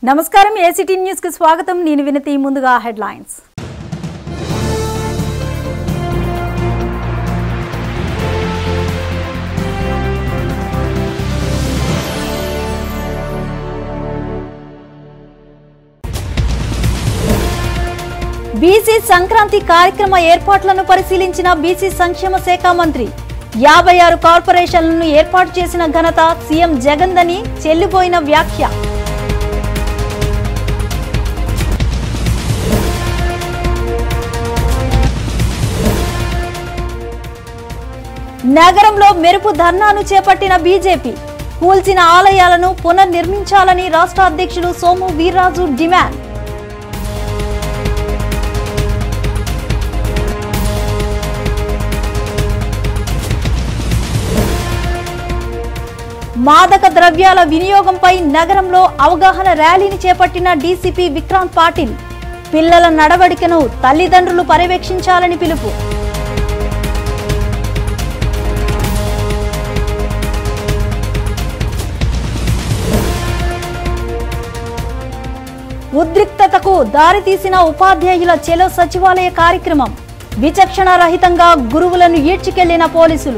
నమస్కారం ACT news కి స్వాగతం నేను వినతి ముందుగా హెడ్లైన్స్ బీసీ సంక్రాంతి కార్యక్రమ ఏర్పాట్లను పరిశీలించిన బీసీ సంక్షేమ శాఖ మంత్రి యాభై ఆరు కార్పొరేషన్లను ఏర్పాటు చేసిన ఘనత సీఎం జగన్దని చెల్లిపోయిన వ్యాఖ్య నగరంలో మెరుపు ధర్నాను చేపట్టిన బీజేపీ కూల్చిన ఆలయాలను పునర్నిర్మించాలని రాష్ట్ర అధ్యక్షుడు సోము వీర్రాజు డిమాండ్ మాదక ద్రవ్యాల వినియోగంపై నగరంలో అవగాహన ర్యాలీని చేపట్టిన డీసీపీ విక్రాంత్ పాటిల్ పిల్లల నడవడికను తల్లిదండ్రులు పర్యవేక్షించాలని పిలుపు ఉద్రిక్తతకు దారితీసిన ఉపాధ్యాయుల చెలో సచివాలయ కార్యక్రమం విచక్షణ రహితంగా గురువులను ఈడ్చికెళ్లిన పోలీసులు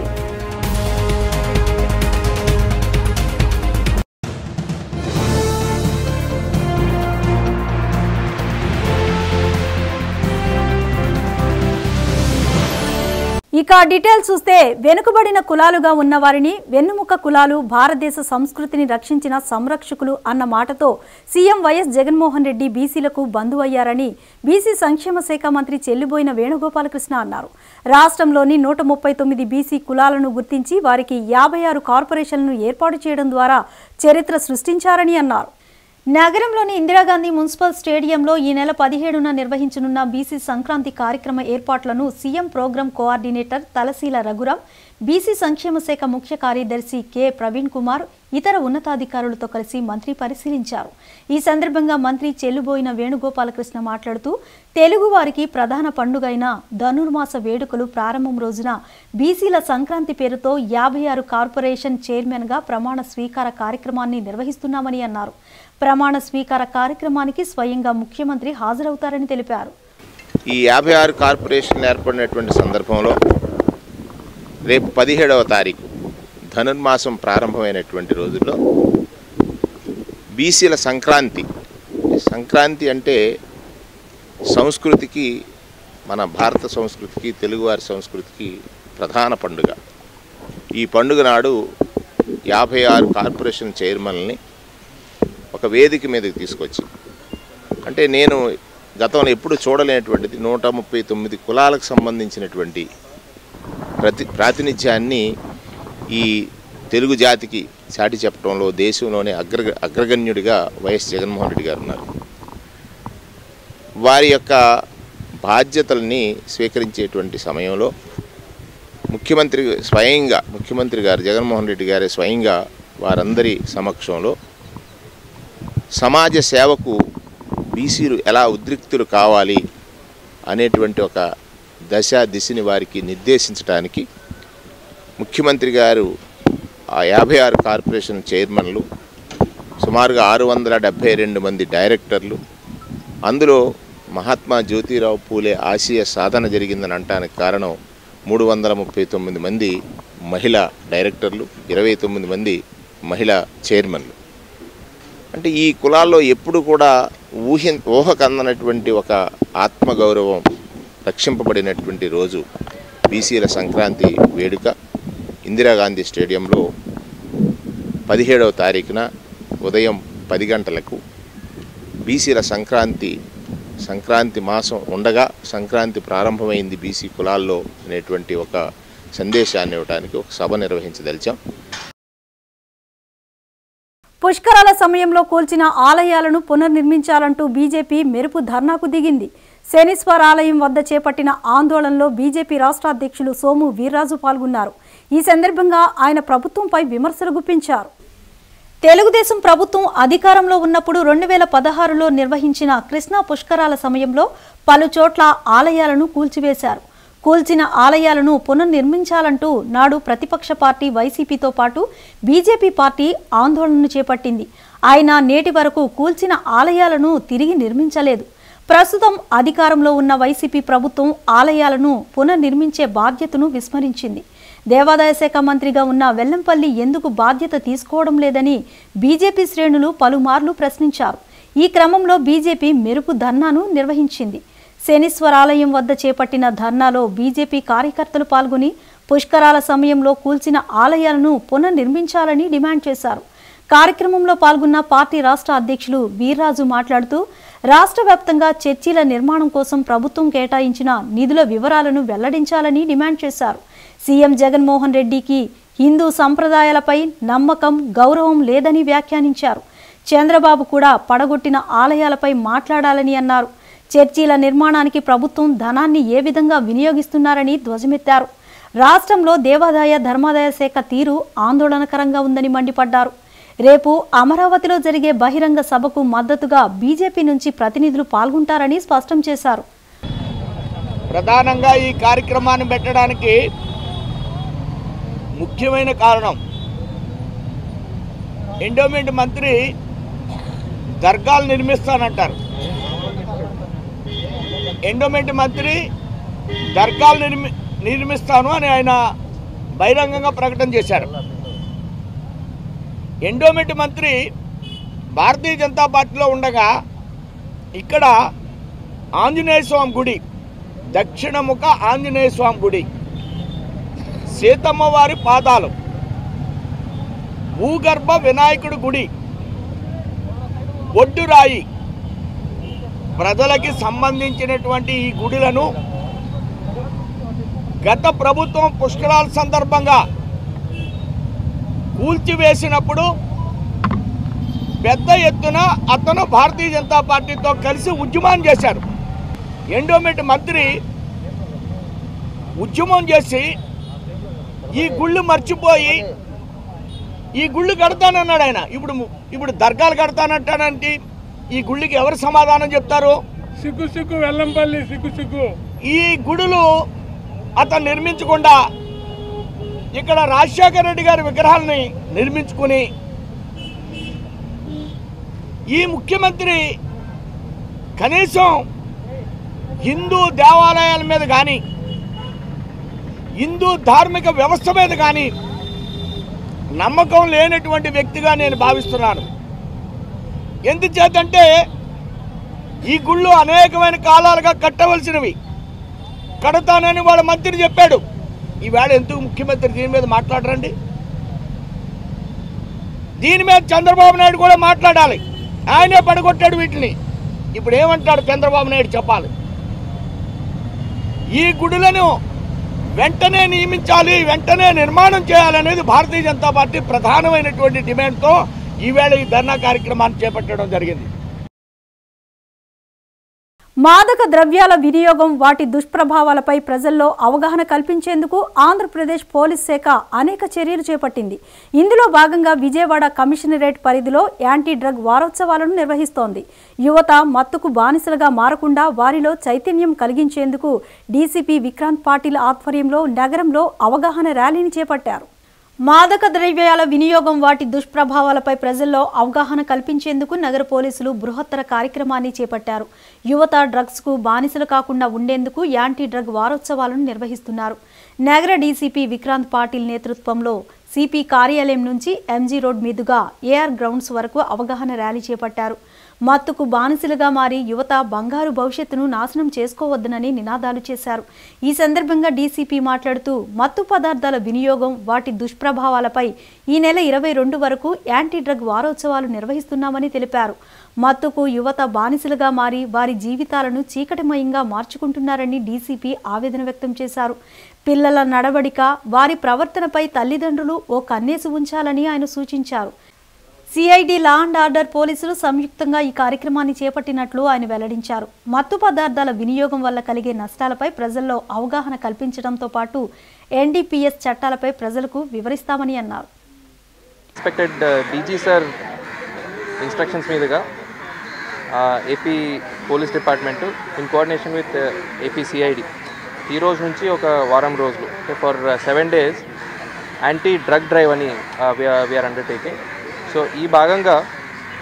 ఇక డీటెయిల్స్ చూస్తే వెనుకబడిన కులాలుగా ఉన్న వారిని వెన్నుముక కులాలు భారతదేశ సంస్కృతిని రక్షించిన సంరక్షకులు అన్న మాటతో సీఎం వైఎస్ జగన్మోహన్ రెడ్డి బీసీలకు బంధువయ్యారని బీసీ సంక్షేమ శాఖ మంత్రి చెల్లిబోయిన వేణుగోపాలకృష్ణ అన్నారు రాష్ట్రంలోని నూట ముప్పై తొమ్మిది బీసీ కులాలను గుర్తించి వారికి యాభై ఆరు కార్పొరేషన్లను ఏర్పాటు చేయడం ద్వారా చరిత్ర సృష్టించారని అన్నారు నగరంలోని ఇందిరాగాంధీ మున్సిపల్ స్టేడియంలో ఈ నెల పదిహేడున నిర్వహించనున్న బీసీ సంక్రాంతి కార్యక్రమ ఏర్పాట్లను CM program coordinator Talasila Raghuram BC సంక్షేమ శాఖ ముఖ్య కార్యదర్శి కె ప్రవీణ్ కుమార్ ఇతర ఉన్నతాధికారులతో కలిసి మంత్రి పరిశీలించారు ఈ సందర్భంగా మంత్రి చెల్లుబోయిన వేణుగోపాలకృష్ణ మాట్లాడుతూ తెలుగు వారికి ప్రధాన పండుగైన ధనుర్మాస వేడుకలు ప్రారంభం రోజున బీసీల సంక్రాంతి పేరుతో యాభై ఆరు కార్పొరేషన్ చైర్మన్గా ప్రమాణ స్వీకార కార్యక్రమాన్ని నిర్వహిస్తున్నామని అన్నారు ప్రమాణ స్వీకార కార్యక్రమానికి స్వయంగా ముఖ్యమంత్రి హాజరవుతారని తెలిపారు ఈ యాభై ఆరు కార్పొరేషన్లు ఏర్పడినటువంటి సందర్భంలో రేపు పదిహేడవ తారీఖు ధనుర్మాసం ప్రారంభమైనటువంటి రోజుల్లో బీసీల సంక్రాంతి సంక్రాంతి అంటే సంస్కృతికి మన భారత సంస్కృతికి తెలుగువారి సంస్కృతికి ప్రధాన పండుగ ఈ పండుగ నాడు యాభై ఆరు కార్పొరేషన్ చైర్మన్ని ఒక వేదిక మీదకి తీసుకొచ్చి అంటే నేను గతంలో ఎప్పుడు చూడలేనటువంటిది నూట ముప్పై తొమ్మిది కులాలకు సంబంధించినటువంటి ప్రతి ప్రాతినిధ్యాన్ని ఈ తెలుగు జాతికి చాటి చెప్పడంలో దేశంలోనే అగ్ర అగ్రగణ్యుడిగా వైఎస్ జగన్మోహన్ రెడ్డి గారు ఉన్నారు వారి యొక్క బాధ్యతల్ని స్వీకరించేటువంటి సమయంలో ముఖ్యమంత్రి స్వయంగా ముఖ్యమంత్రి గారు జగన్మోహన్ రెడ్డి గారే స్వయంగా వారందరి సమక్షంలో సమాజ సేవకు బీసీలు ఎలా ఉద్రిక్తులు కావాలి అనేటువంటి ఒక దశ దిశని వారికి నిర్దేశించడానికి ముఖ్యమంత్రి గారు ఆ యాభై ఆరు కార్పొరేషన్ చైర్మన్లు సుమారుగా ఆరు వందల డెబ్భై రెండు మంది డైరెక్టర్లు అందులో మహాత్మా జ్యోతిరావు పూలే ఆశయ సాధన జరిగిందని అంటానికి కారణం మూడు వందల ముప్పై తొమ్మిది మంది మహిళా డైరెక్టర్లు ఇరవై తొమ్మిది మంది మహిళా చైర్మన్లు అంటే ఈ కులాల్లో ఎప్పుడు కూడా ఊహి ఊహకందనటువంటి ఒక ఆత్మగౌరవం రక్షింపబడినటువంటి రోజు బీసీల సంక్రాంతి వేడుక ఇందిరాగాంధీ స్టేడియంలో పదిహేడవ తారీఖున ఉదయం పది గంటలకు బీసీల సంక్రాంతి సంక్రాంతి మాసం ఉండగా సంక్రాంతి ప్రారంభమైంది బీసీ కులాల్లో అనేటువంటి ఒక సందేశాన్ని ఇవ్వడానికి ఒక సభ నిర్వహించదలిచాం పుష్కరాల సమయంలో కూల్చిన ఆలయాలను పునర్నిర్మించాలంటూ బీజేపీ మెరుపు ధర్నాకు దిగింది శనీశ్వర ఆలయం వద్ద చేపట్టిన ఆందోళనలో బీజేపీ రాష్ట్ర అధ్యక్షులు సోము వీర్రాజు పాల్గొన్నారు ఈ సందర్భంగా ఆయన ప్రభుత్వంపై విమర్శలు గుప్పించారు తెలుగుదేశం ప్రభుత్వం అధికారంలో ఉన్నప్పుడు రెండు వేల పదహారులో నిర్వహించిన కృష్ణా పుష్కరాల సమయంలో పలు చోట్ల ఆలయాలను కూల్చివేశారు కూల్చిన ఆలయాలను పునర్నిర్మించాలంటూ నాడు ప్రతిపక్ష పార్టీ వైసీపీతో పాటు బీజేపీ పార్టీ ఆందోళనను చేపట్టింది ఆయన నేటి వరకు కూల్చిన ఆలయాలను తిరిగి నిర్మించలేదు ప్రస్తుతం అధికారంలో ఉన్న వైసీపీ ప్రభుత్వం ఆలయాలను పునర్నిర్మించే బాధ్యతను విస్మరించింది దేవాదాయ శాఖ మంత్రిగా ఉన్న వెల్లంపల్లి ఎందుకు బాధ్యత తీసుకోవడం లేదని బీజేపీ శ్రేణులు పలుమార్లు ప్రశ్నించారు ఈ క్రమంలో బీజేపీ మెరుపు ధర్నాను నిర్వహించింది శనీశ్వరాలయం వద్ద చేపట్టిన ధర్నాలో బీజేపీ కార్యకర్తలు పాల్గొని పుష్కరాల సమయంలో కూల్చిన ఆలయాలను పునర్నిర్మించాలని డిమాండ్ చేశారు కార్యక్రమంలో పాల్గొన్న పార్టీ రాష్ట్ర అధ్యక్షులు వీర్రాజు మాట్లాడుతూ రాష్ట్ర వ్యాప్తంగా చర్చిల నిర్మాణం కోసం ప్రభుత్వం కేటాయించిన నిధుల వివరాలను వెల్లడించాలని డిమాండ్ చేశారు సీఎం జగన్మోహన్ రెడ్డికి హిందూ సంప్రదాయాలపై నమ్మకం గౌరవం లేదని వ్యాఖ్యానించారు చంద్రబాబు కూడా పడగొట్టిన ఆలయాలపై మాట్లాడాలని అన్నారు చర్చీల నిర్మాణానికి ప్రభుత్వం ధనాన్ని ఏ విధంగా వినియోగిస్తున్నారని ధ్వజమెత్తారు రాష్ట్రంలో దేవాదాయ ధర్మాదాయ శాఖ తీరు ఆందోళనకరంగా ఉందని మండిపడ్డారు రేపు అమరావతిలో జరిగే బహిరంగ సభకు మద్దతుగా బీజేపీ నుంచి ప్రతినిధులు పాల్గొంటారని స్పష్టం చేశారు ప్రధానంగా ఈ కార్యక్రమాన్ని పెట్టడానికి ముఖ్యమైన కారణం ఎండోమెంట్ మంత్రి దర్గాలు నిర్మిస్తానంటారు ఎండోమెంట్ మంత్రి దర్గాలు నిర్మి నిర్మిస్తాను అని ఆయన బహిరంగంగా ప్రకటన చేశారు ఎండోమెంట్ మంత్రి భారతీయ జనతా పార్టీలో ఉండగా ఇక్కడ ఆంజనేయ స్వామి గుడి దక్షిణముఖ ఆంజనేయ స్వామి గుడి సీతమ్మ వారి పాదాలు భూగర్భ వినాయకుడి గుడి ఒడ్డురాయి ప్రజలకి సంబంధించినటువంటి ఈ గుడులను గత ప్రభుత్వం పుష్కరాల సందర్భంగా కూల్చివేసినప్పుడు పెద్ద ఎత్తున అతను భారతీయ జనతా పార్టీతో కలిసి ఉద్యమం చేశారు ఎండోమెంట్ మంత్రి ఉద్యమం చేసి ఈ గుళ్ళు మర్చిపోయి ఈ గుళ్ళు కడతానన్నాడు ఆయన ఇప్పుడు ఇప్పుడు దర్గాలు కడతానంటానంటే ఈ గుళ్ళకి ఎవరు సమాధానం చెప్తారు సిగ్గు సిగ్గు వెల్లంపల్లి సిగ్గు సిగ్గు ఈ గుడులు అతను నిర్మించకుండా ఇక్కడ రాజశేఖర రెడ్డి గారి విగ్రహాలని నిర్మించుకుని ఈ ముఖ్యమంత్రి కనీసం హిందూ దేవాలయాల మీద కానీ హిందూ ధార్మిక వ్యవస్థ మీద కానీ నమ్మకం లేనటువంటి వ్యక్తిగా నేను భావిస్తున్నాను ఎందుచేతంటే ఈ గుళ్ళు అనేకమైన కాలాలుగా కట్టవలసినవి కడతానని వాళ్ళ మంత్రి చెప్పాడు ఈవేళ ఎందుకు ముఖ్యమంత్రి దీని మీద మాట్లాడరండి దీని మీద చంద్రబాబు నాయుడు కూడా మాట్లాడాలి ఆయనే పడగొట్టాడు వీటిని ఇప్పుడు ఏమంటాడు చంద్రబాబు నాయుడు చెప్పాలి ఈ గుడులను వెంటనే నియమించాలి వెంటనే నిర్మాణం చేయాలనేది భారతీయ జనతా పార్టీ ప్రధానమైనటువంటి డిమాండ్తో ఈవేళ ఈ ధర్నా కార్యక్రమాన్ని చేపట్టడం జరిగింది మాదక ద్రవ్యాల వినియోగం వాటి దుష్ప్రభావాలపై ప్రజల్లో అవగాహన కల్పించేందుకు ఆంధ్రప్రదేశ్ పోలీస్ శాఖ అనేక చర్యలు చేపట్టింది ఇందులో భాగంగా విజయవాడ కమిషనరేట్ పరిధిలో యాంటీ డ్రగ్ వారోత్సవాలను నిర్వహిస్తోంది యువత మత్తుకు బానిసలుగా మారకుండా వారిలో చైతన్యం కలిగించేందుకు డీసీపీ విక్రాంత్ పాటిల్ ఆధ్వర్యంలో నగరంలో అవగాహన ర్యాలీని చేపట్టారు మాదక ద్రవ్యాల వినియోగం వాటి దుష్ప్రభావాలపై ప్రజల్లో అవగాహన కల్పించేందుకు నగర పోలీసులు బృహత్తర కార్యక్రమాన్ని చేపట్టారు యువత డ్రగ్స్కు బానిసలు కాకుండా ఉండేందుకు యాంటీ డ్రగ్ వారోత్సవాలను నిర్వహిస్తున్నారు నగర డీసీపీ విక్రాంత్ పాటిల్ నేతృత్వంలో సిపి కార్యాలయం నుంచి ఎంజీ రోడ్ మీదుగా ఏఆర్ గ్రౌండ్స్ వరకు అవగాహన ర్యాలీ చేపట్టారు మత్తుకు బానిసలుగా మారి యువత బంగారు భవిష్యత్తును నాశనం చేసుకోవద్దునని నినాదాలు చేశారు ఈ సందర్భంగా డీసీపీ మాట్లాడుతూ మత్తు పదార్థాల వినియోగం వాటి దుష్ప్రభావాలపై ఈ నెల ఇరవై రెండు వరకు యాంటీ డ్రగ్ వారోత్సవాలు నిర్వహిస్తున్నామని తెలిపారు మత్తుకు యువత బానిసలుగా మారి వారి జీవితాలను చీకటిమయంగా మార్చుకుంటున్నారని డీసీపీ ఆవేదన వ్యక్తం చేశారు పిల్లల నడవడిక వారి ప్రవర్తనపై తల్లిదండ్రులు ఓ కన్నేసి ఉంచాలని ఆయన సూచించారు సిఐడి లా అండ్ ఆర్డర్ పోలీసులు సంయుక్తంగా ఈ కార్యక్రమాన్ని చేపట్టినట్లు ఆయన వెల్లడించారు మత్తు పదార్థాల వినియోగం వల్ల కలిగే నష్టాలపై ప్రజల్లో అవగాహన కల్పించడంతో పాటు ఎన్డీపీఎస్ చట్టాలపై ప్రజలకు వివరిస్తామని అన్నారు ఎక్స్పెక్టెడ్ డీజీ సార్ ఇన్స్ట్రక్షన్స్ మీదుగా AP police department in coordination with AP CID ఈ రోజు నుంచి ఒక వారం రోజులు for seven days anti drug drive అని వీఆర్ అండర్టేకింగ్ సో ఈ భాగంగా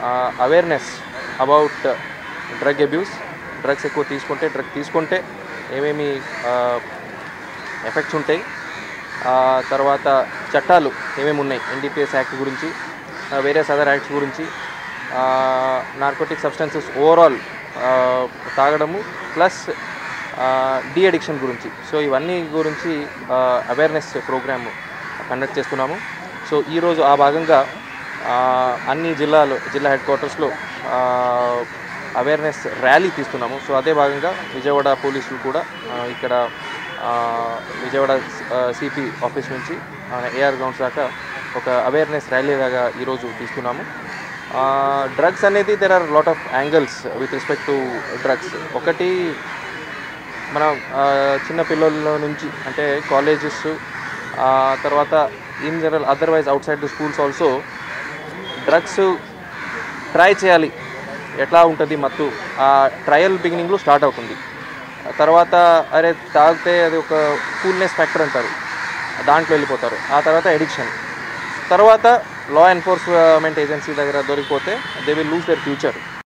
awareness about drug abuse drugs ఎక్కువ తీసుకుంటే డ్రగ్ తీసుకుంటే ఏమేమి ఎఫెక్ట్స్ ఉంటాయి ఆ, తర్వాత చట్టాలు ఏమేమి ఉన్నాయి ఎన్డీపీఎస్ యాక్ట్ గురించి వేరే అదర్ యాక్ట్స్ గురించి నార్కోటిక్ సబ్స్టెన్సెస్ ఓవరాల్ తాగడము ప్లస్ డీ అడిక్షన్ గురించి సో ఇవన్నీ గురించి అవేర్నెస్ ప్రోగ్రామ్ కండక్ట్ చేస్తున్నాము సో ఈరోజు ఆ భాగంగా ఆ, అన్ని జిల్లాలు జిల్లా హెడ్ క్వార్టర్స్లో అవేర్నెస్ ర్యాలీ తీస్తున్నాము సో అదే భాగంగా విజయవాడ పోలీసులు కూడా ఆ, ఇక్కడ ఆ, విజయవాడ సిపి ఆఫీస్ నుంచి ఏఆర్ గ్రౌండ్స్ దాకా ఒక అవేర్నెస్ ర్యాలీ లాగా ఈరోజు తీస్తున్నాము డ్రగ్స్ అనేది there are lot of angles with respect to drugs ఒకటి మన ఆ, చిన్న పిల్లల నుంచి అంటే కాలేజెస్ తర్వాత in general otherwise outside the schools also drugs try చేయాలి ఎట్లా ఉంటుంది మత్తు ఆ ట్రయల్ బిగినింగ్లో స్టార్ట్ అవుతుంది తర్వాత అరే తాగితే అది ఒక కూల్నెస్ ఫ్యాక్టర్ అంటారు దాంట్లో వెళ్ళిపోతారు ఆ తర్వాత ఎడిక్షన్ తర్వాత లా ఎన్ఫోర్స్మెంట్ ఏజెన్సీ దగ్గర దొరికిపోతే they will lose their future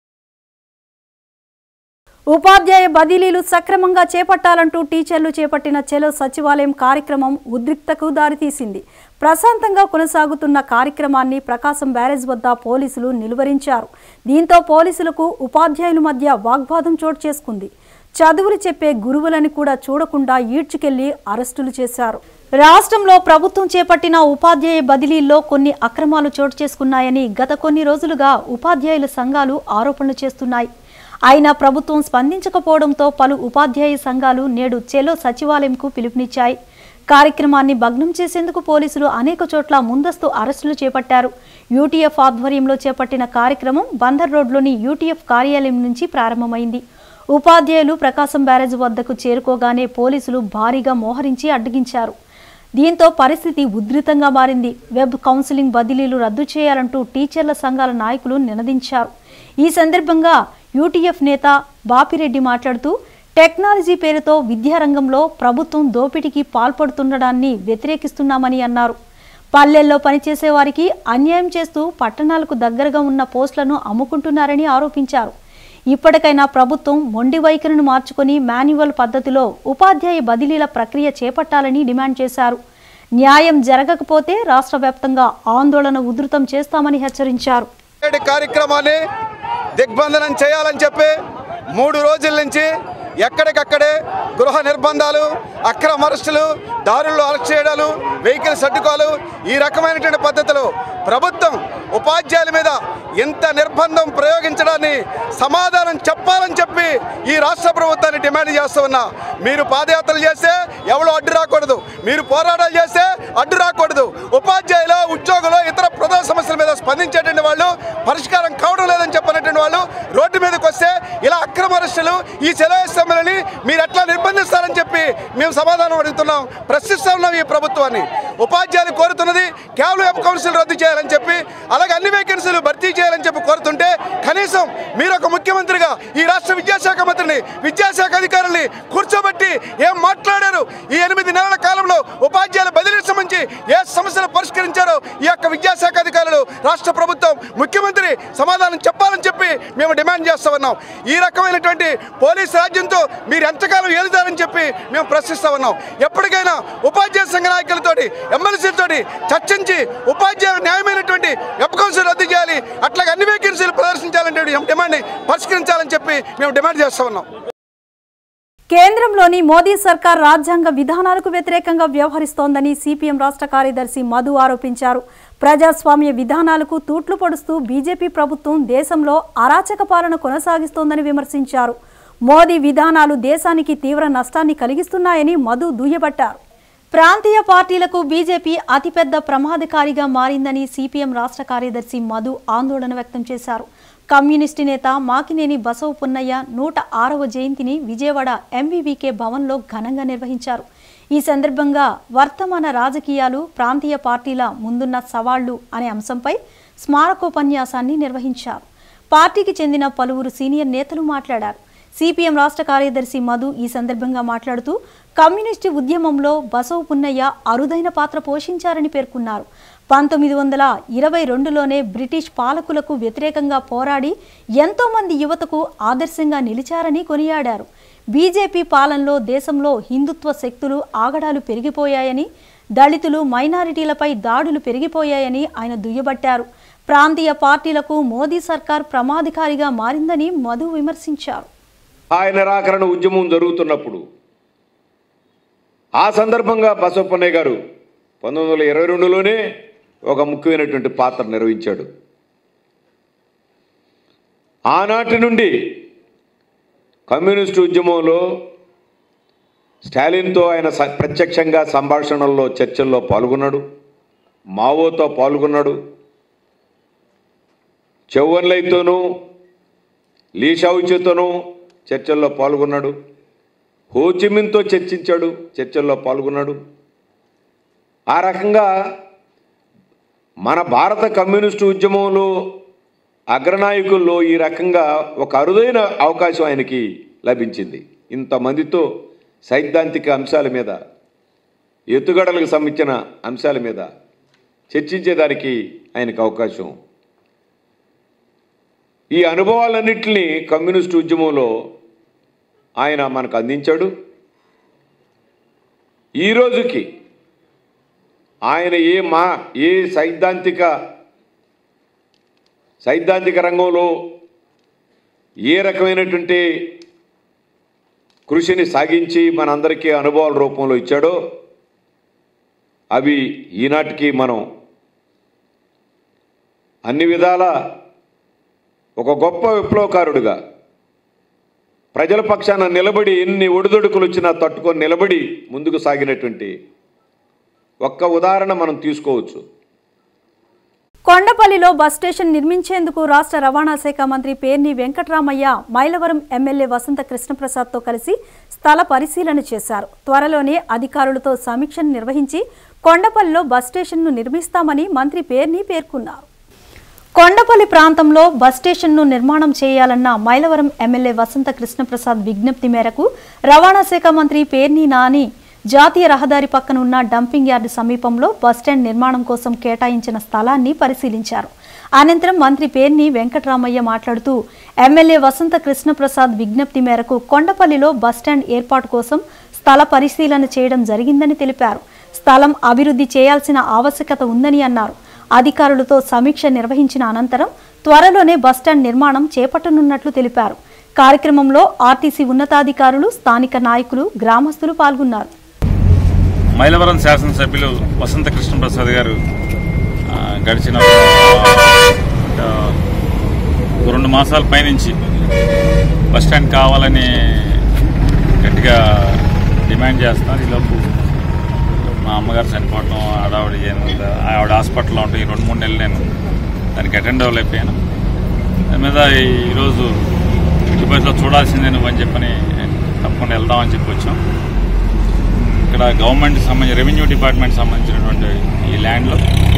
ఉపాధ్యాయ బదిలీలు సక్రమంగా చేపట్టాలంటూ టీచర్లు చేపట్టిన చెలో సచివాలయం కార్యక్రమం ఉద్రిక్తకు దారితీసింది ప్రశాంతంగా కొనసాగుతున్న కార్యక్రమాన్ని ప్రకాశం బ్యారేజ్ వద్ద పోలీసులు నిలువరించారు దీంతో పోలీసులకు ఉపాధ్యాయుల మధ్య వాగ్వాదం చోటు చేసుకుంది చదువులు చెప్పే గురువులని కూడా చూడకుండా ఈడ్చుకెళ్లి అరెస్టులు చేశారు రాష్ట్రంలో ప్రభుత్వం చేపట్టిన ఉపాధ్యాయ బదిలీల్లో కొన్ని అక్రమాలు చోటు చేసుకున్నాయని గత కొన్ని రోజులుగా ఉపాధ్యాయుల సంఘాలు ఆరోపణలు చేస్తున్నాయి అయినా ప్రభుత్వం స్పందించకపోవడంతో పలు ఉపాధ్యాయ సంఘాలు నేడు చెలో సచివాలయంకు పిలుపునిచ్చాయి కార్యక్రమాన్ని భగ్నం చేసేందుకు పోలీసులు అనేక చోట్ల ముందస్తు అరెస్టులు చేపట్టారు యూటీఎఫ్ ఆధ్వర్యంలో చేపట్టిన కార్యక్రమం బందర్ రోడ్లోని యూటీఎఫ్ కార్యాలయం నుంచి ప్రారంభమైంది ఉపాధ్యాయులు ప్రకాశం బ్యారేజ్ వద్దకు చేరుకోగానే పోలీసులు భారీగా మోహరించి అడ్డగించారు దీంతో పరిస్థితి ఉధృతంగా మారింది వెబ్ కౌన్సిలింగ్ బదిలీలు రద్దు చేయాలంటూ టీచర్ల సంఘాల నాయకులు నినదించారు ఈ సందర్భంగా యూటీఎఫ్ నేత బాపిరెడ్డి మాట్లాడుతూ టెక్నాలజీ పేరుతో విద్యారంగంలో ప్రభుత్వం దోపిడీకి పాల్పడుతుండడాన్ని వ్యతిరేకిస్తున్నామని అన్నారు పల్లెల్లో పనిచేసే వారికి అన్యాయం చేస్తూ పట్టణాలకు దగ్గరగా ఉన్న పోస్టులను అమ్ముకుంటున్నారని ఆరోపించారు ఇప్పటికైనా ప్రభుత్వం మొండి వైఖరిని మార్చుకొని మాన్యువల్ పద్ధతిలో ఉపాధ్యాయ బదిలీల ప్రక్రియ చేపట్టాలని డిమాండ్ చేశారు న్యాయం జరగకపోతే రాష్ట్ర వ్యాప్తంగా ఆందోళన ఉధృతం చేస్తామని హెచ్చరించారు నేటి కార్యక్రమాన్ని దిగ్బంధనం చేయాలని చెప్పి మూడు రోజుల నుంచి ఎక్కడికక్కడే గృహ నిర్బంధాలు అక్రమ అరెస్టులు దారుల్లో అరెస్ట్ చేయడాలు వెహికల్స్ అడ్డుకోలు ఈ రకమైనటువంటి పద్ధతులు ప్రభుత్వం ఉపాధ్యాయుల మీద ఇంత నిర్బంధం ప్రయోగించడాన్ని సమాధానం చెప్పాలని చెప్పి ఈ రాష్ట్ర ప్రభుత్వాన్ని డిమాండ్ చేస్తూ ఉన్నా మీరు పాదయాత్రలు చేస్తే ఎవరు అడ్డు రాకూడదు మీరు పోరాటాలు చేస్తే అడ్డు రాకూడదు ఉపాధ్యాయులు ఉద్యోగులు ఇతర ప్రధాన సమస్యల మీద స్పందించేటువంటి వాళ్ళు పరిష్కారం కావడం లేదని చెప్పినటువంటి వాళ్ళు రోడ్డు మీదకి వస్తే ఇలా అక్రమ అరెస్టులు ఈ సెలవుని మీరు ఎట్లా నిర్బంధిస్తారని చెప్పి మేము సమాధానం అడుగుతున్నాం ప్రశ్నిస్తా ఉన్నాం ఈ ప్రభుత్వాన్ని ఉపాధ్యాయులు కోరుతున్నది కేవలం వెబ్ కౌన్సిల్ రద్దు చేయాలని చెప్పి అలాగే అన్ని వేకెన్సీలు భర్తీ చేయాలని చెప్పి కోరుతుంటే కనీసం మీరు ఒక ముఖ్యమంత్రిగా ఈ రాష్ట్ర విద్యాశాఖ మంత్రిని విద్యాశాఖ అధికారుల్ని కూర్చోబెట్టి ఏం మాట్లాడారు ఈ ఎనిమిది నెలల కాలంలో ఉపాధ్యాయుల బదిలీకి సంబంధించి ఏ సమస్యలు పరిష్కరించారో ఈ యొక్క విద్యాశాఖ అధికారులు రాష్ట్ర ప్రభుత్వం ముఖ్యమంత్రి సమాధానం చెప్పాలని చెప్పి మేము డిమాండ్ చేస్తా ఉన్నాం ఈ రకమైనటువంటి పోలీస్ రాజ్యంతో మీరు ఎంతకాలం ఏలుతారని చెప్పి మేము ప్రశ్నిస్తా ఉన్నాం ఎప్పటికైనా ఉపాధ్యాయ సంఘ నాయకులతోటి ఎమ్మెల్సీలతోటి చర్చించి ఉపాధ్యాయులు న్యాయమైనటువంటి వెబ్ కౌన్సిల్ రద్దు చేయాలి అట్లాగే అన్ని వేకెన్సీలు ప్రదర్శించాలంటే డిమాండ్ని పరిష్కరించాలని చెప్పి మేము డిమాండ్ చేస్తా ఉన్నాం కేంద్రంలోని మోదీ సర్కార్ రాజ్యాంగ విధానాలకు వ్యతిరేకంగా వ్యవహరిస్తోందని సిపిఎం రాష్ట్ర కార్యదర్శి మధు ఆరోపించారు ప్రజాస్వామ్య విధానాలకు తూట్లు పొడుస్తూ బీజేపీ ప్రభుత్వం దేశంలో అరాచక పాలన కొనసాగిస్తోందని విమర్శించారు మోదీ విధానాలు దేశానికి తీవ్ర నష్టాన్ని కలిగిస్తున్నాయని మధు దుయ్యబట్టారు ప్రాంతీయ పార్టీలకు బీజేపీ అతిపెద్ద ప్రమాదకారిగా మారిందని సిపిఎం రాష్ట్ర కార్యదర్శి మధు ఆందోళన వ్యక్తం చేశారు కమ్యూనిస్టు నేత మాకినేని బసవ పున్నయ్య నూట ఆరవ జయంతిని విజయవాడ ఎంవీవీకే భవన్లో ఘనంగా నిర్వహించారు ఈ సందర్భంగా వర్తమాన రాజకీయాలు ప్రాంతీయ పార్టీల ముందున్న సవాళ్లు అనే అంశంపై స్మారకోపన్యాసాన్ని నిర్వహించారు పార్టీకి చెందిన పలువురు సీనియర్ నేతలు మాట్లాడారు సిపిఎం రాష్ట్ర కార్యదర్శి మధు ఈ సందర్భంగా మాట్లాడుతూ కమ్యూనిస్టు ఉద్యమంలో బసవ పున్నయ్య అరుదైన పాత్ర పోషించారని పేర్కొన్నారు పంతొమ్మిది వందల ఇరవై రెండులోనే బ్రిటిష్ పాలకులకు వ్యతిరేకంగా పోరాడి ఎంతోమంది యువతకు ఆదర్శంగా నిలిచారని కొనియాడారు బీజేపీ పాలనలో దేశంలో హిందుత్వ శక్తులు ఆగడాలు పెరిగిపోయాయని దళితులు మైనారిటీలపై దాడులు పెరిగిపోయాయని ఆయన దుయ్యబట్టారు ప్రాంతీయ పార్టీలకు మోదీ సర్కార్ ప్రమాదకారిగా మారిందని మధు విమర్శించారు ఆయన నిరాకరణ ఉద్యమం జరుగుతున్నప్పుడు ఆ సందర్భంగా బసవప్పన్నయ్య గారు పంతొమ్మిది వందల ఇరవై రెండులోనే ఒక ముఖ్యమైనటువంటి పాత్ర నిర్వహించాడు ఆనాటి నుండి కమ్యూనిస్టు ఉద్యమంలో స్టాలిన్తో ఆయన స- ప్రత్యక్షంగా సంభాషణల్లో చర్చల్లో పాల్గొన్నాడు మావోతో పాల్గొన్నాడు చెవ్వన్లైతోనూ లీషావుచేతోనూ చర్చల్లో పాల్గొన్నాడు హోచిమిన్తో చర్చించాడు చర్చల్లో పాల్గొన్నాడు ఆ రకంగా మన భారత కమ్యూనిస్టు ఉద్యమంలో అగ్రనాయకుల్లో ఈ రకంగా ఒక అరుదైన అవకాశం ఆయనకి లభించింది ఇంతమందితో సైద్ధాంతిక అంశాల మీద ఎత్తుగడలకు సంబంధించిన అంశాల మీద చర్చించేదానికి ఆయనకు అవకాశం ఈ అనుభవాలన్నింటినీ కమ్యూనిస్టు ఉద్యమంలో ఆయన మనకు అందించాడు ఈ రోజుకి ఆయన ఏ మా ఏ సైద్ధాంతిక సైద్ధాంతిక రంగంలో ఏ రకమైనటువంటి కృషిని సాగించి మనందరికీ అనుభవాల రూపంలో ఇచ్చాడో అవి ఈనాటికి మనం అన్ని విధాల ఒక గొప్ప విప్లవకారుడిగా ప్రజల పక్షాన నిలబడి ఎన్ని ఒడిదొడుకులు వచ్చినా తట్టుకొని నిలబడి ముందుకు సాగినటువంటి ఒక్క ఉదాహరణ మనం తీసుకోవచ్చు కొండపల్లిలో బస్ స్టేషన్ నిర్మించేందుకు రాష్ట్ర రవాణా శాఖ మంత్రి పేర్ని వెంకట్రామయ్య మైలవరం ఎమ్మెల్యే వసంత కృష్ణప్రసాద్తో కలిసి స్థల పరిశీలన చేశారు త్వరలోనే అధికారులతో సమీక్షను నిర్వహించి కొండపల్లిలో బస్ స్టేషన్ను నిర్మిస్తామని మంత్రి పేర్ని పేర్కొన్నారు కొండపల్లి ప్రాంతంలో బస్ స్టేషన్ను నిర్మాణం చేయాలన్న మైలవరం ఎమ్మెల్యే వసంత కృష్ణప్రసాద్ విజ్ఞప్తి మేరకు రవాణా శాఖ మంత్రి పేర్ని నాని జాతీయ రహదారి పక్కన ఉన్న డంపింగ్ యార్డు సమీపంలో బస్టాండ్ నిర్మాణం కోసం కేటాయించిన స్థలాన్ని పరిశీలించారు అనంతరం మంత్రి పేర్ని వెంకటరామయ్య మాట్లాడుతూ ఎమ్మెల్యే వసంత కృష్ణప్రసాద్ విజ్ఞప్తి మేరకు కొండపల్లిలో బస్టాండ్ ఏర్పాటు కోసం స్థల పరిశీలన చేయడం జరిగిందని తెలిపారు స్థలం అభివృద్ధి చేయాల్సిన ఆవశ్యకత ఉందని అన్నారు అధికారులతో సమీక్ష నిర్వహించిన అనంతరం త్వరలోనే బస్టాండ్ నిర్మాణం చేపట్టనున్నట్లు తెలిపారు కార్యక్రమంలో ఆర్టీసీ ఉన్నతాధికారులు స్థానిక నాయకులు గ్రామస్తులు పాల్గొన్నారు మైలవరం శాసనసభ్యులు వసంత కృష్ణప్రసాద్ గారు ఆ, గడిచిన ఆ, ఒక రెండు మాసాల పైనుంచి బస్టాండ్ కావాలని గట్టిగా డిమాండ్ చేస్తున్నారు ఈలోపు మా అమ్మగారు చనిపోవటం ఆడావిడ చేయడం ఆవిడ హాస్పిటల్లో ఉంటాయి ఈ రెండు మూడు నెలలు నేను దానికి అటెండ్ అవ్వలేకపోయాను దాని మీద ఈరోజు ఇంటి బస్సులో చూడాల్సిందే నువ్వు అని చెప్పని తప్పకుండా వెళ్దామని చెప్పి వచ్చాం ఇక్కడ గవర్నమెంట్ సంబంధించి రెవెన్యూ డిపార్ట్మెంట్ సంబంధించినటువంటి ఈ ల్యాండ్లో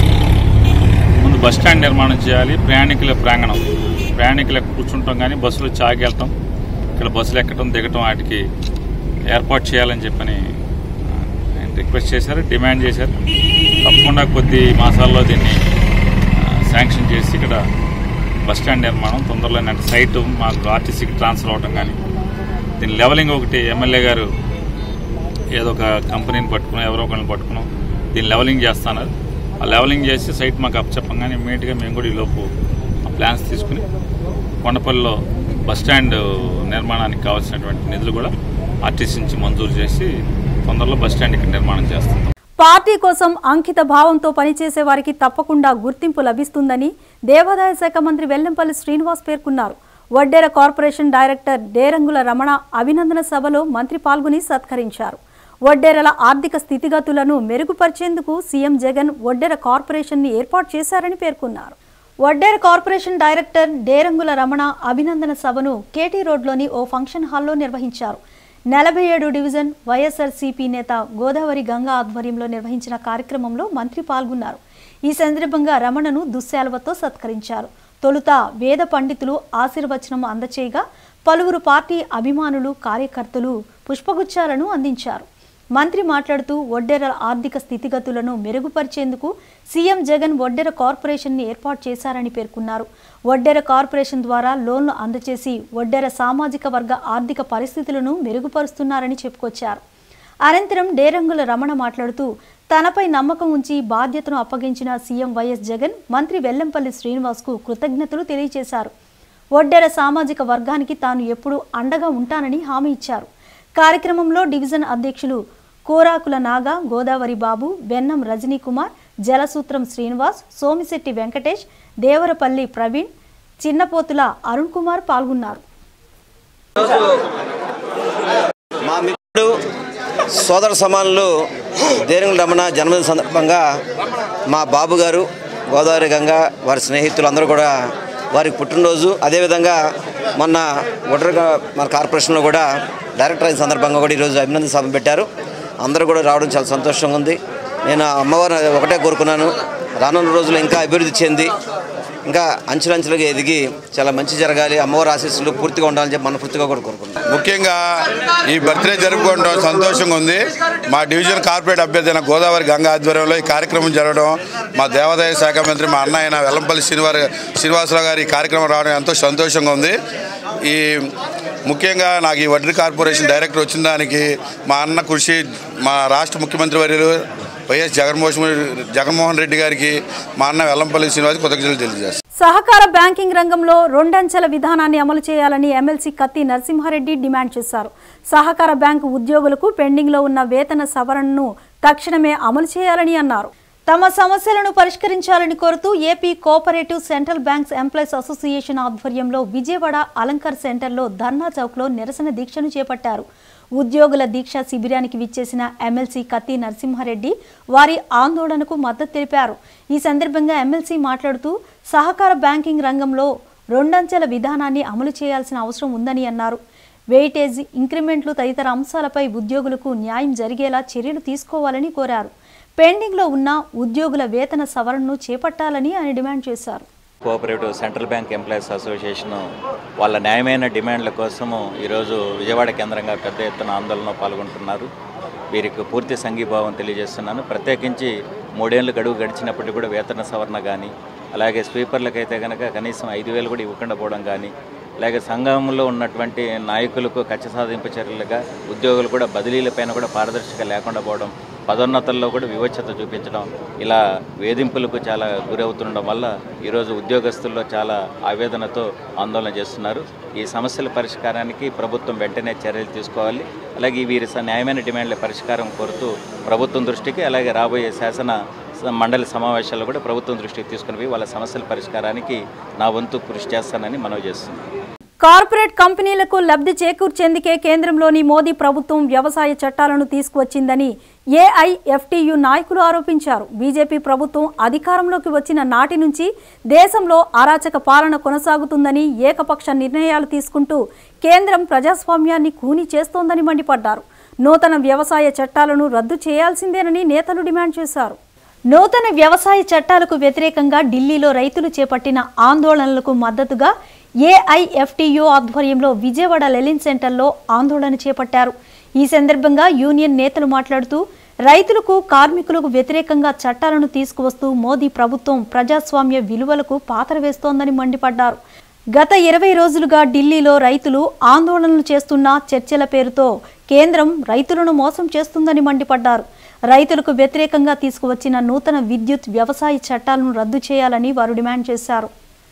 ముందు బస్ స్టాండ్ నిర్మాణం చేయాలి ప్రయాణికుల ప్రాంగణం ప్రయాణికులకు కూర్చుంటాం కానీ బస్సులో చాగి వెళ్తాం ఇక్కడ బస్సులు ఎక్కడం దిగటం వాటికి ఏర్పాటు చేయాలని చెప్పని ఆయన రిక్వెస్ట్ చేశారు డిమాండ్ చేశారు తప్పకుండా కొద్ది మాసాల్లో దీన్ని ఆ, శాంక్షన్ చేసి ఇక్కడ బస్ స్టాండ్ నిర్మాణం తొందరలోనే అంటే సైట్ మాకు ఆర్టీసీకి ట్రాన్స్ఫర్ అవడం కానీ దీని లెవలింగ్ ఒకటి ఎమ్మెల్యే గారు ఏదో ఒక కంపెనీని పట్టుకుని ఎవరో ఒకరిని పట్టుకుని దీన్ని లెవలింగ్ చేస్తున్నారు ఆ లెవలింగ్ చేసి సైట్ మాకు అప్పచెప్పంగానే ఇమీడియట్గా మేము కూడా ఈ లోపు ఆ ప్లాన్స్ తీసుకుని కొండపల్లిలో బస్ స్టాండ్ నిర్మాణానికి కావాల్సినటువంటి నిధులు కూడా ఆర్టీసీ నుంచి మంజూరు చేసి తొందరలో బస్ స్టాండ్ ఇక్కడ నిర్మాణం చేస్తాం పార్టీ కోసం అంకిత భావంతో పనిచేసే వారికి తప్పకుండా గుర్తింపు లభిస్తుందని దేవాదాయ శాఖ మంత్రి వెల్లంపల్లి శ్రీనివాస్ పేర్కొన్నారు వడ్డేర కార్పొరేషన్ డైరెక్టర్ డేరంగుల రమణ అభినందన సభలో మంత్రి పాల్గొని సత్కరించారు వడ్డేరల ఆర్థిక స్థితిగతులను మెరుగుపరిచేందుకు సీఎం జగన్ వడ్డేర కార్పొరేషన్ని ఏర్పాటు చేశారని పేర్కొన్నారు వడ్డేర కార్పొరేషన్ డైరెక్టర్ డేరంగుల రమణ అభినందన సభను కేటీ రోడ్లోని ఓ ఫంక్షన్ హాల్లో నిర్వహించారు నలభై ఏడు డివిజన్ వైఎస్ఆర్సీపీ నేత గోదావరి గంగా ఆధ్వర్యంలో నిర్వహించిన కార్యక్రమంలో మంత్రి పాల్గొన్నారు ఈ సందర్భంగా రమణను దుశ్శాలువతో సత్కరించారు తొలుత వేద పండితులు ఆశీర్వచనం అందచేయగా పలువురు పార్టీ అభిమానులు కార్యకర్తలు పుష్పగుచ్చాలను అందించారు మంత్రి మాట్లాడుతూ ఒడ్డెర ఆర్థిక స్థితిగతులను మెరుగుపరిచేందుకు సీఎం జగన్ ఒడ్డెర కార్పొరేషన్ని ఏర్పాటు చేశారని పేర్కొన్నారు ఒడ్డెర కార్పొరేషన్ ద్వారా లోన్లు అందజేసి ఒడ్డెర సామాజిక వర్గ ఆర్థిక పరిస్థితులను మెరుగుపరుస్తున్నారని చెప్పుకొచ్చారు అనంతరం డేరంగుల రమణ మాట్లాడుతూ తనపై నమ్మకం ఉంచి బాధ్యతను అప్పగించిన సీఎం వైఎస్ జగన్ మంత్రి వెల్లంపల్లి శ్రీనివాస్కు కృతజ్ఞతలు తెలియజేశారు ఒడ్డెర సామాజిక వర్గానికి తాను ఎప్పుడూ అండగా ఉంటానని హామీ ఇచ్చారు కార్యక్రమంలో డివిజన్ అధ్యక్షులు కోరాకుల నాగా గోదావరి బాబు వెన్నం రజనీ కుమార్ జలసూత్రం శ్రీనివాస్ సోమిశెట్టి వెంకటేష్ దేవరపల్లి ప్రవీణ్ చిన్నపోతుల అరుణ్ కుమార్ పాల్గొన్నారు మా మిత్రుడు సోదర సమానులు దేరంగుల రమణ జన్మదిన సందర్భంగా మా బాబు గారు గోదావరి గంగ వారి స్నేహితులు అందరూ కూడా వారికి పుట్టినరోజు అదేవిధంగా మొన్న ఒటరుగా మన కార్పొరేషన్లో కూడా డైరెక్టర్ అయిన సందర్భంగా కూడా ఈరోజు అభినందన సభ పెట్టారు అందరూ కూడా రావడం చాలా సంతోషంగా ఉంది నేను అమ్మవారిని ఒకటే కోరుకున్నాను రానున్న రోజుల్లో ఇంకా అభివృద్ధి చెంది ఇంకా అంచులంచులుగా ఎదిగి చాలా మంచి జరగాలి అమ్మవారి ఆశీస్సులు పూర్తిగా ఉండాలని చెప్పి మనస్ఫూర్తిగా కూడా కోరుకుంటున్నాను ముఖ్యంగా ఈ బర్త్డే జరుపుకోవడం సంతోషంగా ఉంది మా డివిజన్ కార్పొరేట్ అభ్యర్థి అయిన గోదావరి గంగా ఆధ్వర్యంలో ఈ కార్యక్రమం జరగడం మా దేవాదాయ శాఖ మంత్రి మా అన్న అయిన వెల్లంపల్లి శ్రీనివారి శ్రీనివాసరావు గారు ఈ కార్యక్రమం రావడం ఎంతో సంతోషంగా ఉంది ఈ ముఖ్యంగా నాకు ఈ వడ్డీ కార్పొరేషన్ డైరెక్టర్ వచ్చిన దానికి మా అన్న కృషి మా రాష్ట్ర ముఖ్యమంత్రి వర్యులు వైఎస్ జగన్మోహన్ జగన్మోహన్ రెడ్డి గారికి మా అన్న వెల్లంపల్లి శ్రీనివాస్ కృతజ్ఞతలు తెలియజేస్తాను సహకార బ్యాంకింగ్ రంగంలో రెండంచెల విధానాన్ని అమలు చేయాలని ఎమ్మెల్సీ కత్తి నరసింహారెడ్డి డిమాండ్ చేశారు సహకార బ్యాంకు ఉద్యోగులకు పెండింగ్లో ఉన్న వేతన సవరణను తక్షణమే అమలు చేయాలని అన్నారు తమ సమస్యలను పరిష్కరించాలని కోరుతూ AP cooperative central banks employees association ఆధ్వర్యంలో విజయవాడ అలంకర్ సెంటర్లో ధర్నా చౌక్లో నిరసన దీక్షను చేపట్టారు ఉద్యోగుల దీక్ష శిబిరానికి విచ్చేసిన ఎమ్మెల్సీ కత్తి నరసింహారెడ్డి వారి ఆందోళనకు మద్దతు తెలిపారు ఈ సందర్భంగా ఎమ్మెల్సీ మాట్లాడుతూ సహకార బ్యాంకింగ్ రంగంలో రెండంచెల విధానాన్ని అమలు చేయాల్సిన అవసరం ఉందని అన్నారు వెయిటేజ్ ఇంక్రిమెంట్లు తదితర అంశాలపై ఉద్యోగులకు న్యాయం జరిగేలా చర్యలు తీసుకోవాలని కోరారు పెండింగ్లో ఉన్న ఉద్యోగుల వేతన సవరణను చేపట్టాలని ఆయన డిమాండ్ చేశారు cooperative central bank employees association వాళ్ళ న్యాయమైన డిమాండ్ల కోసము ఈరోజు విజయవాడ కేంద్రంగా పెద్ద ఎత్తున ఆందోళన పాల్గొంటున్నారు వీరికి పూర్తి సంఘీభావం తెలియజేస్తున్నాను ప్రత్యేకించి మూడేళ్లు గడువు గడిచినప్పటికీ కూడా వేతన సవరణ కానీ అలాగే స్వీపర్లకైతే కనుక కనీసం ఐదు వేలు కూడా ఇవ్వకుండా పోవడం కానీ అలాగే సంఘంలో ఉన్నటువంటి నాయకులకు కక్ష సాధింపు చర్యలుగా ఉద్యోగులు కూడా బదిలీలపైన కూడా పారదర్శక లేకుండా పోవడం పదోన్నతుల్లో కూడా వివక్షత చూపించడం ఇలా వేధింపులకు చాలా గురవుతుండడం వల్ల ఈరోజు ఉద్యోగస్తుల్లో చాలా ఆవేదనతో ఆందోళన చేస్తున్నారు ఈ సమస్యల పరిష్కారానికి ప్రభుత్వం వెంటనే చర్యలు తీసుకోవాలి అలాగే వీరి స- న్యాయమైన డిమాండ్ల పరిష్కారం కోరుతూ ప్రభుత్వం దృష్టికి అలాగే రాబోయే శాసన స- మండలి సమావేశాల్లో కూడా ప్రభుత్వం దృష్టికి తీసుకుని పోయి వాళ్ళ సమస్యల పరిష్కారానికి నా వంతు కృషి చేస్తానని మనవి చేస్తున్నాను కార్పొరేట్ కంపెనీలకు లబ్ధి చేకూర్చేందుకే కేంద్రంలోని మోదీ ప్రభుత్వం వ్యవసాయ చట్టాలను తీసుకువచ్చిందని ఏఐఎఫ్టియు నాయకులు ఆరోపించారు బీజేపీ ప్రభుత్వం అధికారంలోకి వచ్చిన నాటి నుంచి దేశంలో అరాచక పాలన కొనసాగుతుందని ఏకపక్ష నిర్ణయాలు తీసుకుంటూ కేంద్రం ప్రజాస్వామ్యాన్ని కూని చేస్తోందని మండిపడ్డారు నూతన వ్యవసాయ చట్టాలను రద్దు చేయాల్సిందేనని నేతలు డిమాండ్ చేశారు నూతన వ్యవసాయ చట్టాలకు వ్యతిరేకంగా ఢిల్లీలో రైతులు చేపట్టిన ఆందోళనలకు మద్దతుగా ఏఐఎఫ్టియు ఆధ్వర్యంలో విజయవాడ లెలిన్ సెంటర్లో ఆందోళన చేపట్టారు ఈ సందర్భంగా యూనియన్ నేతలు మాట్లాడుతూ రైతులకు కార్మికులకు వ్యతిరేకంగా చట్టాలను తీసుకువస్తూ మోదీ ప్రభుత్వం ప్రజాస్వామ్య విలువలకు పాతర వేస్తోందని మండిపడ్డారు గత ఇరవై రోజులుగా ఢిల్లీలో రైతులు ఆందోళనలు చేస్తున్న చర్చల పేరుతో కేంద్రం రైతులను మోసం చేస్తుందని మండిపడ్డారు రైతులకు వ్యతిరేకంగా తీసుకువచ్చిన నూతన విద్యుత్ వ్యవసాయ చట్టాలను రద్దు చేయాలని వారు డిమాండ్ చేశారు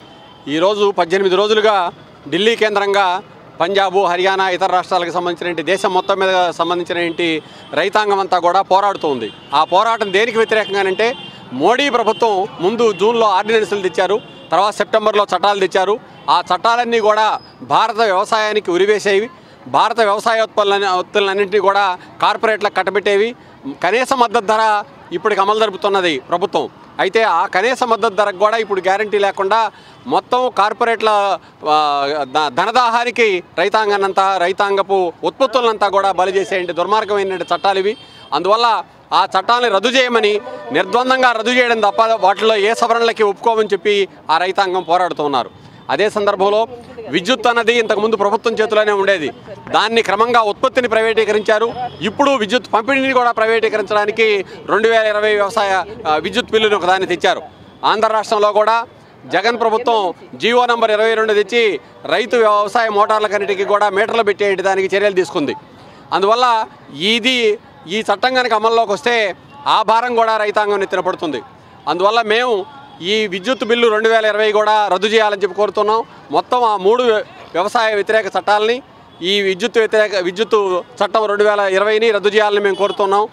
ఈరోజు పద్దెనిమిది రోజులుగా ఢిల్లీ కేంద్రంగా పంజాబు హర్యానా ఇతర రాష్ట్రాలకు సంబంధించిన దేశం మొత్తం మీద సంబంధించిన రైతాంగం అంతా కూడా పోరాడుతోంది ఆ పోరాటం దేనికి వ్యతిరేకంగానంటే మోడీ ప్రభుత్వం ముందు జూన్లో ఆర్డినెన్సులు తెచ్చారు తర్వాత సెప్టెంబర్లో చట్టాలు తెచ్చారు ఆ చట్టాలన్నీ కూడా భారత వ్యవసాయానికి ఉరివేసేవి భారత వ్యవసాయ ఉత్పత్తులని ఉత్పత్తులన్నింటినీ కూడా కార్పొరేట్లకు కట్టబెట్టేవి కనీస మద్దతు ధర ఇప్పటికి అమలు జరుపుతున్నది ప్రభుత్వం అయితే ఆ కనీస మద్దతు ధరకు కూడా ఇప్పుడు గ్యారంటీ లేకుండా మొత్తం కార్పొరేట్ల ఆ, ద- ధనదాహానికి రైతాంగాన్నంతా రైతాంగపు ఉత్పత్తులంతా కూడా బలి చేసేయండి దుర్మార్గమైన చట్టాలు ఇవి అందువల్ల ఆ చట్టాలను రద్దు చేయమని నిర్ద్వందంగా రద్దు చేయడం తప్ప వాటిలో ఏ సవరణలకి ఒప్పుకోమని చెప్పి ఆ రైతాంగం పోరాడుతున్నారు అదే సందర్భంలో విద్యుత్ అన్నది ఇంతకుముందు ప్రభుత్వం చేతిలోనే ఉండేది దాన్ని క్రమంగా ఉత్పత్తిని ప్రైవేటీకరించారు ఇప్పుడు విద్యుత్ పంపిణీని కూడా ప్రైవేటీకరించడానికి రెండు వేల ఇరవై వ్యవసాయ ఆ, విద్యుత్ బిల్లును ఒకదాన్ని తెచ్చారు ఆంధ్ర రాష్ట్రంలో కూడా జగన్ ప్రభుత్వం జీవో నంబర్ ఇరవై రెండు తెచ్చి రైతు వ్యవసాయ మోటార్లకన్నిటికీ కూడా మీటర్లు పెట్టేయడానికి చర్యలు తీసుకుంది అందువల్ల ఇది ఈ చట్టం కనుక అమల్లోకి వస్తే ఆ భారం కూడా రైతాంగం నెత్తిన పడుతుంది అందువల్ల మేము ఈ విద్యుత్ బిల్లు రెండు వేల ఇరవై కూడా రద్దు చేయాలని చెప్పి కోరుతున్నాం మొత్తం ఆ మూడు వ్యవసాయ వ్యతిరేక చట్టాలని ఈ విద్యుత్ వ్యతిరేక విద్యుత్ చట్టం రెండు వేల ఇరవైని రద్దు చేయాలని మేము కోరుతున్నాం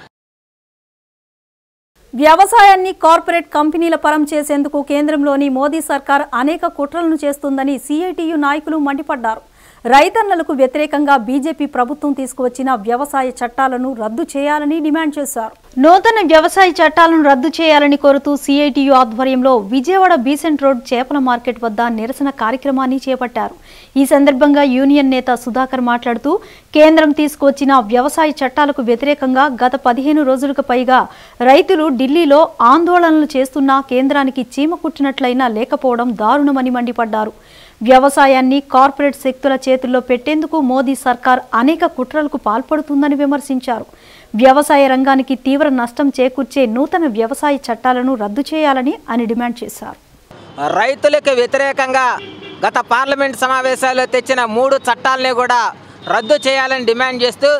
వ్యవసాయాన్ని కార్పొరేట్ కంపెనీల పరం చేసేందుకు కేంద్రంలోని మోదీ సర్కార్ అనేక కుట్రలను చేస్తుందని సిఐటియు నాయకులు మండిపడ్డారు రైతన్నలకు వ్యతిరేకంగా బీజేపీ ప్రభుత్వం తీసుకువచ్చిన వ్యవసాయ చట్టాలను రద్దు చేయాలని డిమాండ్ చేశారు నూతన వ్యవసాయ చట్టాలను రద్దు చేయాలని కోరుతూ సిఐటియు ఆధ్వర్యంలో విజయవాడ బీసెంట్ రోడ్ చేపల మార్కెట్ వద్ద నిరసన కార్యక్రమాన్ని చేపట్టారు ఈ సందర్భంగా యూనియన్ నేత సుధాకర్ మాట్లాడుతూ కేంద్రం తీసుకువచ్చిన వ్యవసాయ చట్టాలకు వ్యతిరేకంగా గత పదిహేను రోజులకు పైగా రైతులు ఢిల్లీలో ఆందోళనలు చేస్తున్నా కేంద్రానికి చీమ కుట్టినట్లయినా లేకపోవడం దారుణమని మండిపడ్డారు వ్యవసాయాన్ని కార్పొరేట్ శక్తుల చేతుల్లో పెట్టేందుకు మోదీ సర్కార్ అనేక కుట్రలకు పాల్పడుతుందని విమర్శించారు వ్యవసాయ రంగానికి తీవ్ర నష్టం చేకూర్చే నూతన వ్యవసాయ చట్టాలను రద్దు చేయాలని ఆయన డిమాండ్ చేశారు రైతులకు వ్యతిరేకంగా గత పార్లమెంట్ సమావేశాల్లో తెచ్చిన మూడు చట్టాలని కూడా రద్దు చేయాలని డిమాండ్ చేస్తూ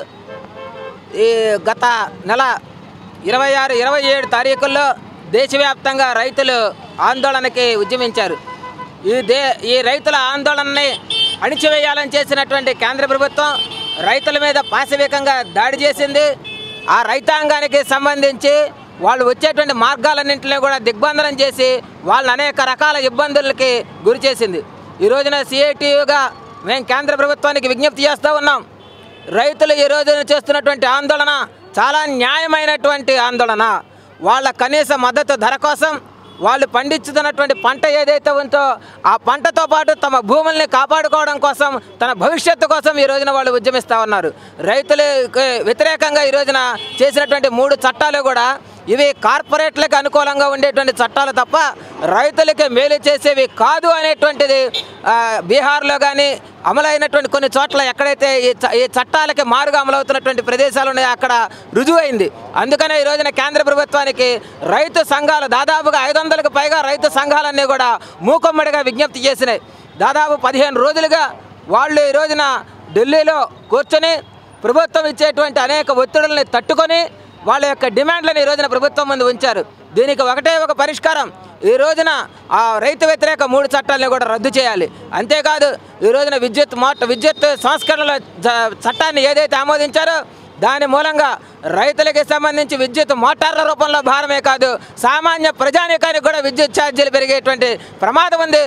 ఈ గత నెల ఇరవై ఆరు ఇరవై ఏడు తారీఖుల్లో దేశవ్యాప్తంగా రైతులు ఆందోళనకి ఉద్యమించారు ఈ దే ఈ రైతుల ఆందోళనని అణిచివేయాలని చేసినటువంటి కేంద్ర ప్రభుత్వం రైతుల మీద పాశవికంగా దాడి చేసింది ఆ రైతాంగానికి సంబంధించి వాళ్ళు వచ్చేటువంటి మార్గాలన్నింటినీ కూడా దిగ్బంధనం చేసి వాళ్ళని అనేక రకాల ఇబ్బందులకి గురి చేసింది ఈ రోజున సిఐటియుగా మేము కేంద్ర ప్రభుత్వానికి విజ్ఞప్తి చేస్తూ ఉన్నాం రైతులు ఈ రోజున చేస్తున్నటువంటి ఆందోళన చాలా న్యాయమైనటువంటి ఆందోళన వాళ్ళ కనీస మద్దతు ధర కోసం వాళ్ళు పండించుతున్నటువంటి పంట ఏదైతే ఉందో ఆ పంటతో పాటు తమ భూముల్ని కాపాడుకోవడం కోసం తన భవిష్యత్తు కోసం ఈ రోజున వాళ్ళు ఉద్యమిస్తూ ఉన్నారు రైతులకు వ్యతిరేకంగా ఈ రోజున చేసినటువంటి మూడు చట్టాలు కూడా ఇవి కార్పొరేట్లకు అనుకూలంగా ఉండేటువంటి చట్టాలు తప్ప రైతులకి మేలు చేసేవి కాదు అనేటువంటిది ఆ, బీహార్లో కానీ అమలైనటువంటి కొన్ని చోట్ల ఎక్కడైతే ఈ చ- ఈ చట్టాలకి మారుగా అమలవుతున్నటువంటి ప్రదేశాలు ఉన్నాయో అక్కడ రుజువైంది అందుకనే ఈ రోజున కేంద్ర ప్రభుత్వానికి రైతు సంఘాలు దాదాపుగా ఐదు వందలకు పైగా రైతు సంఘాలన్నీ కూడా మూకమ్మడిగా విజ్ఞప్తి చేసినాయి దాదాపు పదిహేను రోజులుగా వాళ్ళు ఈ రోజున ఢిల్లీలో కూర్చొని ప్రభుత్వం ఇచ్చేటువంటి అనేక ఒత్తిడుల్ని తట్టుకొని వాళ్ళ యొక్క డిమాండ్లను ఈ రోజున ప్రభుత్వం ముందు ఉంచారు దీనికి ఒకటే ఒక పరిష్కారం ఈ రోజున ఆ రైతు వ్యతిరేక మూడు చట్టాలను కూడా రద్దు చేయాలి అంతేకాదు ఈ రోజున విద్యుత్ మోట విద్యుత్ సంస్కరణల జ- చట్టాన్ని ఏదైతే ఆమోదించారో దాని మూలంగా రైతులకి సంబంధించి విద్యుత్ మోటార్ల రూపంలో భారమే కాదు సామాన్య ప్రజానీకానికి కూడా విద్యుత్ ఛార్జీలు పెరిగేటువంటి ప్రమాదం ఉంది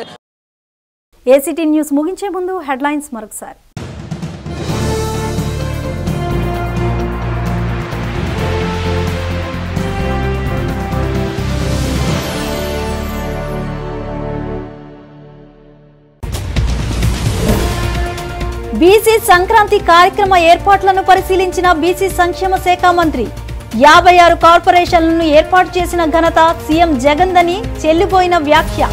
ఏసీటీ న్యూస్ ముగించే ముందు హెడ్లైన్స్ మరొకసారి బీసీ సంక్రాంతి కార్యక్రమ ఏర్పాట్లను పరిశీలించిన బీసీ సంక్షేమ శాఖ మంత్రి యాభై ఆరు కార్పొరేషన్లను ఏర్పాటు చేసిన ఘనత సీఎం జగన్దని చెల్లిపోయిన వ్యాఖ్య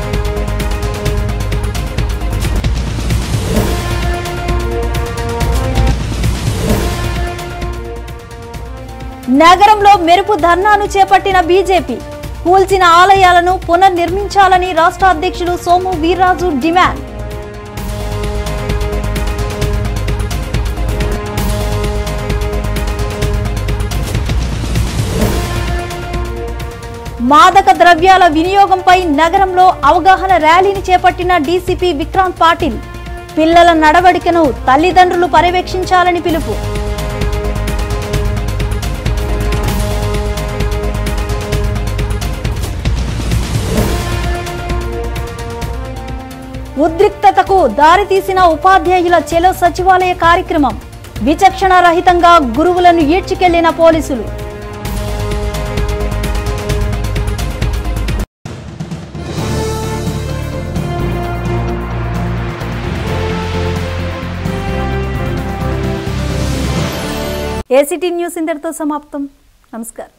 నగరంలో మెరుపు ధర్నాను చేపట్టిన బీజేపీ కూల్చిన ఆలయాలను పునర్నిర్మించాలని రాష్ట్ర అధ్యక్షుడు సోము వీర్రాజు డిమాండ్ మాదక ద్రవ్యాల వినియోగంపై నగరంలో అవగాహన ర్యాలీని చేపట్టిన డీసీపీ విక్రాంత్ పాటిల్ పిల్లల నడవడికను తల్లిదండ్రులు పర్యవేక్షించాలని పిలుపు ఉద్రిక్తతకు దారితీసిన ఉపాధ్యాయుల చెలో సచివాలయ కార్యక్రమం విచక్షణ రహితంగా గురువులను ఈడ్చికెళ్లిన పోలీసులు ఏసీటీ న్యూస్ ఇంతటితో సమాప్తం నమస్కారం